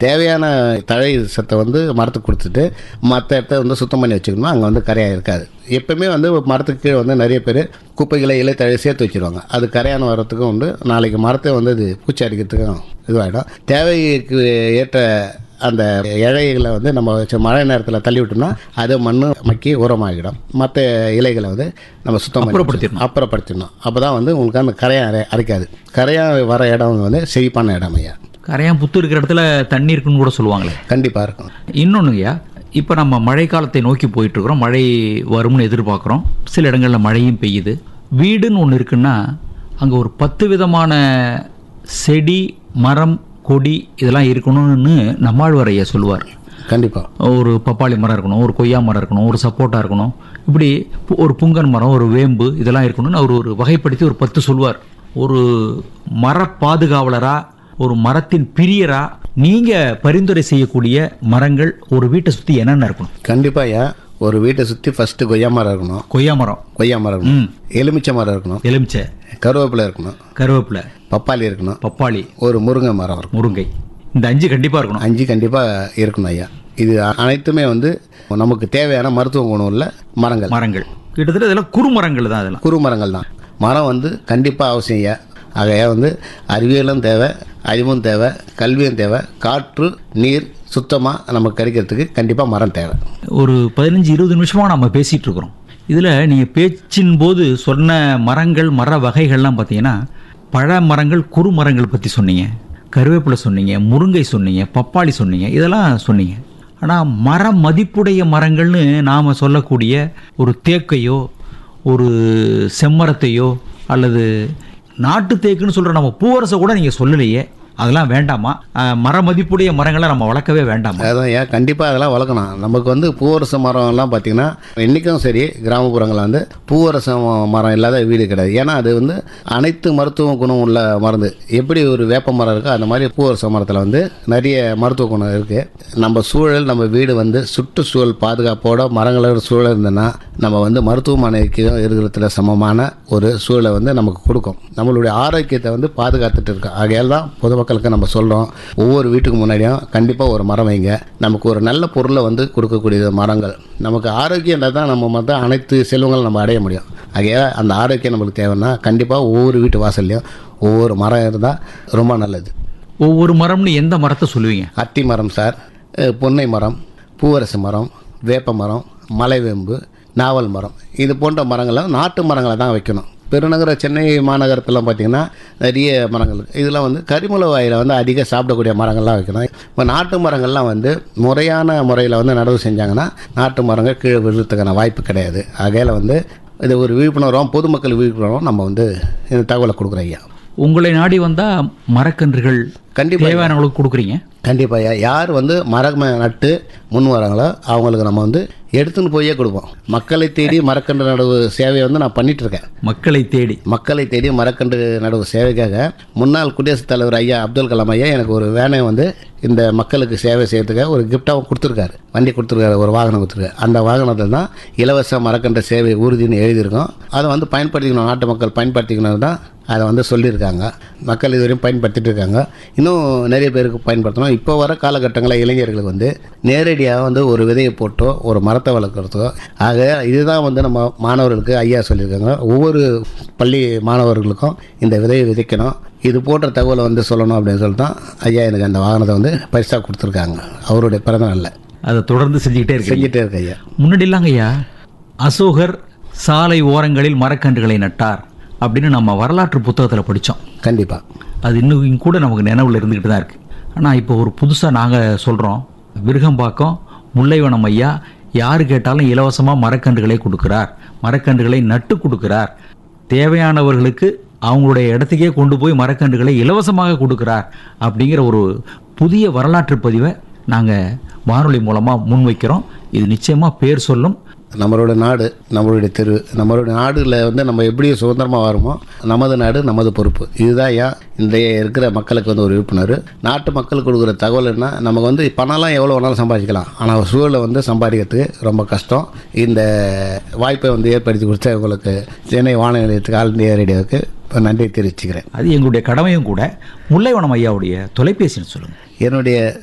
தேவையான தழை சத்தை வந்து மரத்துக்கு கொடுத்துட்டு மற்ற இடத்த வந்து சுத்தம் பண்ணி வச்சுக்கணும் அங்கே வந்து கரையாக இருக்காது எப்பவுமே வந்து மரத்துக்கு கீழே வந்து நிறைய பேர் குப்பைகளை இலை தழை சேர்த்து வச்சுருவாங்க அது கரையான வரத்துக்கும் உண்டு நாளைக்கு மரத்தை வந்து அது பூச்சி அடிக்கிறதுக்கும் இதுவாகிடும் தேவைக்கு ஏற்ற அந்த இலைகளை வந்து நம்ம வச்ச மழை நேரத்தில் தள்ளி விட்டோம்னா அது மண் மக்கி உரமாகிடும் மற்ற இலைகளை வந்து நம்ம சுத்தம் பண்ணி அப்புறப்படுத்திடணும். அப்புறப்படுத்திடணும் அப்போ தான் வந்து உங்களுக்கு அந்த கரையான் அரை அரைக்காது கரையான் வர இடம் வந்து செழிப்பான இடம் ஐயா கரையான் புத்து இருக்கிற இடத்துல தண்ணி இருக்குன்னு கூட சொல்லுவாங்களே கண்டிப்பாக இருக்கும் இன்னொன்றுங்கய்யா இப்போ நம்ம மழை காலத்தை நோக்கி போயிட்டு இருக்கிறோம் மழை வரும்னு எதிர்பார்க்குறோம் சில இடங்களில் மழையும் பெய்யுது வீடுன்னு ஒன்று இருக்குன்னா அங்கே ஒரு பத்து விதமான செடி மரம் கொடி இதெல்லாம் இருக்கணும்னு நம்மாழ்வார் ஐயா சொல்லுவார் கண்டிப்பாக ஒரு பப்பாளி மரம் இருக்கணும் ஒரு கொய்யா மரம் இருக்கணும் ஒரு சப்போட்டா இருக்கணும் இப்படி பு- ஒரு புங்கன் மரம் ஒரு வேம்பு இதெல்லாம் இருக்கணும்னு அவர் ஒரு வகைப்படுத்தி ஒரு பத்து சொல்வார் ஒரு மர பாதுகாவலரா ஒரு மரத்தின் பிரியரா நீங்க பரிந்துரை செய்யக்கூடிய மரங்கள் ஒரு வீட்டை சுத்தி என்னென்ன இருக்கணும் கண்டிப்பாக ஐயா ஒரு வீட்டை சுற்றி ஃபஸ்ட்டு கொய்யா மரம் இருக்கணும் கொய்யா மரம் கொய்யா மரம் இருக்கணும் எலுமிச்சை மரம் இருக்கணும் எலுமிச்சை கருவேப்பிலை இருக்கணும் கருவேப்பிலை பப்பாளி இருக்கணும் பப்பாளி ஒரு முருங்கை மரம் இருக்கும் முருங்கை இந்த அஞ்சு கண்டிப்பா இருக்கணும் அஞ்சு கண்டிப்பாக இருக்கணும் ஐயா இது அனைத்துமே வந்து நமக்கு தேவையான மருத்துவ குணம் உள்ள மரங்கள் மரங்கள் கிட்டத்தட்ட இதெல்லாம் குறுமரங்கள் தான் அதெல்லாம் குறு மரங்கள் தான் மரம் வந்து கண்டிப்பாக அவசியம் ஐயா ஆகையா வந்து அறிவியலும் தேவை அறிவும் தேவை கல்வியும் தேவை காற்று நீர் சுத்தமாக நமக்கு கிடைக்கிறதுக்கு கண்டிப்பாக மரம் தேவை ஒரு பதினஞ்சு இருபது நிமிஷமாக நம்ம பேசிகிட்டு இருக்கிறோம் இதில் நீங்கள் பேச்சின் போது சொன்ன மரங்கள் மர வகைகள்லாம் பார்த்தீங்கன்னா பழ மரங்கள் குறு மரங்கள் பற்றி சொன்னீங்க கருவேப்பிலை சொன்னீங்க முருங்கை சொன்னீங்க பப்பாளி சொன்னீங்க இதெல்லாம் சொன்னீங்க ஆனால் மர மதிப்புடைய மரங்கள்னு நாம் சொல்லக்கூடிய ஒரு தேக்கையோ ஒரு செம்மரத்தையோ அல்லது நாட்டு தேக்குன்னு சொல்கிற நம்ம பூவரசை கூட நீங்கள் சொல்லலையே அதெல்லாம் வேண்டாமா அஹ், மர மதிப்புடைய மரங்களை நம்ம வளர்க்கவே வேண்டாமா அதான் ஏன் கண்டிப்பாக அதெல்லாம் வளர்க்கணும் நமக்கு வந்து பூவரச மரம்லாம் பார்த்திங்கன்னா இன்றைக்கும் சரி கிராமப்புறங்களில் வந்து பூவரச மரம் இல்லாத வீடு கிடையாது ஏன்னா அது வந்து அனைத்து மருத்துவ குணம் உள்ள மருந்து எப்படி ஒரு வேப்ப மரம் இருக்கோ அந்த மாதிரி பூவரச மரத்தில் வந்து நிறைய மருத்துவ குணம் இருக்குது நம்ம சூழல் நம்ம வீடு வந்து சுற்றுச்சூழல் பாதுகாப்போட மரங்களோட சூழல் இருந்ததுன்னா நம்ம வந்து மருத்துவமனைக்கு இருக்கிறதுல சமமான ஒரு சூழலை வந்து நமக்கு கொடுக்கும் நம்மளுடைய ஆரோக்கியத்தை வந்து பாதுகாத்துட்டு இருக்கோம் ஆகையால் தான் பொதுமக்களுக்கு நம்ம சொல்கிறோம் ஒவ்வொரு வீட்டுக்கு முன்னாடியும் கண்டிப்பாக ஒரு மரம் வைங்க நமக்கு ஒரு நல்ல பொருளை வந்து கொடுக்கக்கூடிய மரங்கள் நமக்கு ஆரோக்கியம் இருந்தால் தான் நம்ம மற்ற அனைத்து செல்வங்களும் நம்ம அடைய முடியும் ஆகையால் அந்த ஆரோக்கியம் நம்மளுக்கு தேவைன்னா கண்டிப்பாக ஒவ்வொரு வீட்டு வாசல்லையும் ஒவ்வொரு மரம் இருந்தால் ரொம்ப நல்லது ஒவ்வொரு மரம்னு எந்த மரத்தை சொல்லுவீங்க அத்தி மரம் சார் அஹ் பொன்னை மரம் பூவரசு மரம் வேப்ப மரம் மலைவேம்பு நாவல் மரம் இது போன்ற மரங்களை நாட்டு மரங்களை தான் வைக்கணும் பெருநகர சென்னை மாநகரத்தில் பார்த்திங்கன்னா நிறைய மரங்கள் இருக்கு. இதெல்லாம் வந்து கரிமூல வாயில் வந்து அதிக சாப்பிடக்கூடிய மரங்கள்லாம் வைக்கணும் இப்போ நாட்டு மரங்கள்லாம் வந்து முறையான முறையில் வந்து நடவு செஞ்சாங்கன்னா நாட்டு மரங்கள் கீழே விழுறதுக்கான வாய்ப்பு கிடையாது ஆகையால் வந்து இது ஒரு விழிப்புணர்வும் பொதுமக்கள் விழிப்புணர்வும் நம்ம வந்து இந்த தகவலை கொடுக்குறோம் ஐயா உங்களை நாடி வந்தா மரக்கன்றுகள் கண்டிப்பாக தேவையானவங்களுக்கு கொடுக்குறீங்க கண்டிப்பாக யார் வந்து மரம் நட்டு முன் வராங்களோ அவங்களுக்கு நம்ம வந்து எடுத்துன்னு போயே கொடுப்போம் மக்களை தேடி மரக்கன்று நடவு சேவையை வந்து நான் பண்ணிட்டு இருக்கேன் மக்களை தேடி மக்களை தேடி மரக்கன்று நடவு சேவைக்காக முன்னாள் குடியரசுத் தலைவர் ஐயா அப்துல் கலாம் ஐயா எனக்கு ஒரு வேனை வந்து இந்த மக்களுக்கு சேவை செய்யறதுக்காக ஒரு கிஃப்டாக கொடுத்துருக்காரு வண்டி கொடுத்துருக்காரு ஒரு வாகனம் கொடுத்துருக்காரு அந்த வாகனத்தில் தான் இலவச மரக்கன்று சேவை உறுதின்னு எழுதியிருக்கோம் அதை வந்து பயன்படுத்திக்கணும் நாட்டு மக்கள் பயன்படுத்திக்கணும் தான் அதை வந்து சொல்லியிருக்காங்க மக்கள் இதுவரையும் பயன்படுத்திட்டு இருக்காங்க இன்னும் நிறைய பேருக்கு பயன்படுத்தணும் இப்போ வர காலகட்டங்களில் இளைஞர்களுக்கு வந்து நேரடியாக வந்து ஒரு விதையை போட்டோ ஒரு மரத்தை வளர்க்குறதோ ஆக இதுதான் வந்து நம்ம மாணவர்களுக்கு ஐயா சொல்லியிருக்காங்க ஒவ்வொரு பள்ளி மாணவர்களுக்கும் இந்த விதையை விதைக்கணும் இது போன்ற தகவலை வந்து சொல்லணும் அப்படின்னு சொல்லிட்டு தான் ஐயா எனக்கு அந்த வாகனத்தை வந்து பரிசாக கொடுத்துருக்காங்க அவருடைய பிறந்த நாளில் அதை தொடர்ந்து செஞ்சுக்கிட்டே இருக்கீங்க செஞ்சுட்டே இருக்க ஐயா முன்னாடி இல்லைங்க ஐயா அசோகர் சாலை ஓரங்களில் மரக்கன்றுகளை நட்டார் அப்படின்னு நம்ம வரலாற்று புத்தகத்தில் படித்தோம் கண்டிப்பாக அது இன்னும் கூட நமக்கு நினைவில் இருந்துக்கிட்டு தான் இருக்குது ஆனால் இப்போ ஒரு புதுசாக நாங்கள் சொல்கிறோம் விருகம்பாக்கம் முல்லைவனம் ஐயா யார் கேட்டாலும் இலவசமாக மரக்கன்றுகளை கொடுக்குறார் மரக்கன்றுகளை நட்டு கொடுக்குறார் தேவையானவர்களுக்கு அவங்களுடைய இடத்துக்கே கொண்டு போய் மரக்கன்றுகளை இலவசமாக கொடுக்குறார் அப்படிங்கிற ஒரு புதிய வரலாற்று பதிவை நாங்கள் வானொலி மூலமாக முன்வைக்கிறோம் இது நிச்சயமாக பேர் சொல்லும் நம்மளோட நாடு நம்மளுடைய தெரு நம்மளுடைய நாடுல வந்து நம்ம எப்படி சுதந்திரமாக வருமோ நமது நாடு நமது பொறுப்பு இதுதான் ஏன் இன்றைய இருக்கிற மக்களுக்கு வந்து ஒரு விழிப்புணர்வு நாட்டு மக்களுக்கு கொடுக்குற தகவல் என்ன நமக்கு வந்து பணம்லாம் எவ்வளோ வேணாலும் சம்பாதிக்கலாம் ஆனால் சூழலை வந்து சம்பாதிக்கிறதுக்கு ரொம்ப கஷ்டம் இந்த வாய்ப்பை வந்து ஏற்படுத்தி கொடுத்த உங்களுக்கு சென்னை வானொலி நிலையத்துக்கு ஆல் இந்தியா ரேடியோவுக்கு நன்றி தெரிவிச்சுக்கிறேன் அது எங்களுடைய கடமையும் கூட முல்லைவனம் ஐயாவுடைய தொலைபேசின்னு சொல்லுங்கள் என்னுடைய